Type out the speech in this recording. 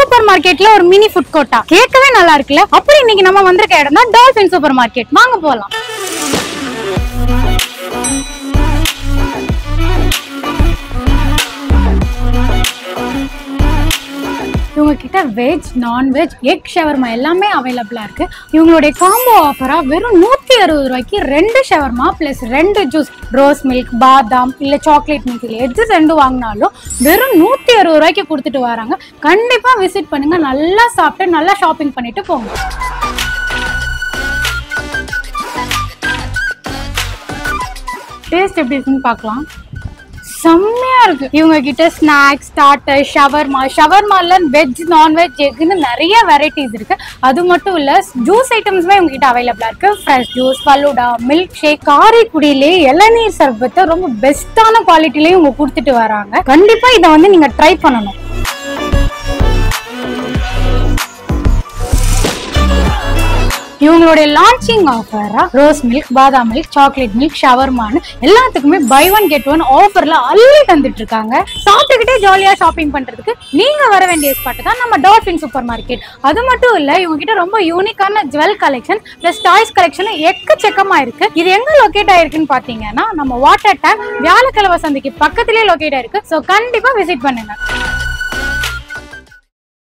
super மார்க்கெட்ல ஒரு mini food கோர்ட்டா கேட்கவே நல்லா இருக்குல்ல அப்படி இன்னைக்கு நம்ம வந்திருக்க இடம் தான் டால்பின் சூப்பர் மார்க்கெட் வாங்க போலாம் இவங்க கிட்ட வெஜ் நான்வெஜ் எக் ஷவர்மா எல்லாமே அவைலபிளா இருக்கு இவங்களுடைய காம்போ ஆஃபரா வெறும் நூத்தி அறுபது ரூபாய்க்கு ரெண்டு ஷவர்மா பிளஸ் ரெண்டு ஜூஸ் ரோஸ் மில்க் பாதாம் இல்ல சாக்லேட் மில்க் இல்ல எது ரெண்டு வாங்கினாலும் வெறும் நூத்தி அறுபது ரூபாய்க்கு கொடுத்துட்டு வராங்க கண்டிப்பா விசிட் பண்ணுங்க நல்லா சாப்பிட்டு நல்லா ஷாப்பிங் பண்ணிட்டு போங்க டேஸ்ட் எப்படி இருக்குன்னு பார்க்கலாம் செம்மையா இருக்கு இவங்க கிட்ட ஸ்நாக்ஸ் ஸ்டார்டர் ஷவர்மா ஷவர்மால வெஜ் நான்வெஜ் எக்குன்னு நிறைய வெரைட்டிஸ் இருக்கு அது மட்டும் இல்ல ஜூஸ் ஐட்டம்ஸ்மே இவங்க கிட்ட அவைலபிளா இருக்கு fresh juice falooda milkshake காரைக்குடியிலே இளநீர் சர்பத்தை ரொம்ப பெஸ்டான குவாலிட்டிலயும் இவங்க கொடுத்துட்டு வராங்க கண்டிப்பா இதை வந்து நீங்க ட்ரை பண்ணணும் இவங்களுடைய லான்ச்சிங் ஆஃபரா ரோஸ் மில்க் பாதாம் மில்க் சாக்லேட் மில்க் ஷவர்மான்னு எல்லாத்துக்குமே பை ஒன் கெட் ஒன் ஆஃபர்ல அள்ளி தந்துட்டு இருக்காங்க சாப்பிட்டுக்கிட்டே ஜாலியா ஷாப்பிங் பண்றதுக்கு நீங்க வர வேண்டிய ஸ்பாட் தான் நம்ம டால்பின் சூப்பர் மார்க்கெட் அது மட்டும் இல்ல இவங்க கிட்ட ரொம்ப யூனிக்கான jewel collection plus toys collection எக்கச்சக்கமா இருக்கு இது எங்க லொகேட் ஆயிருக்குன்னு பாத்தீங்கன்னா நம்ம வாட்டர் டேங்க் வியாழக்கிழமை சந்தைக்கு பக்கத்திலேயே லொகேட் ஆயிருக்கு ஸோ கண்டிப்பா விசிட் பண்ணுங்க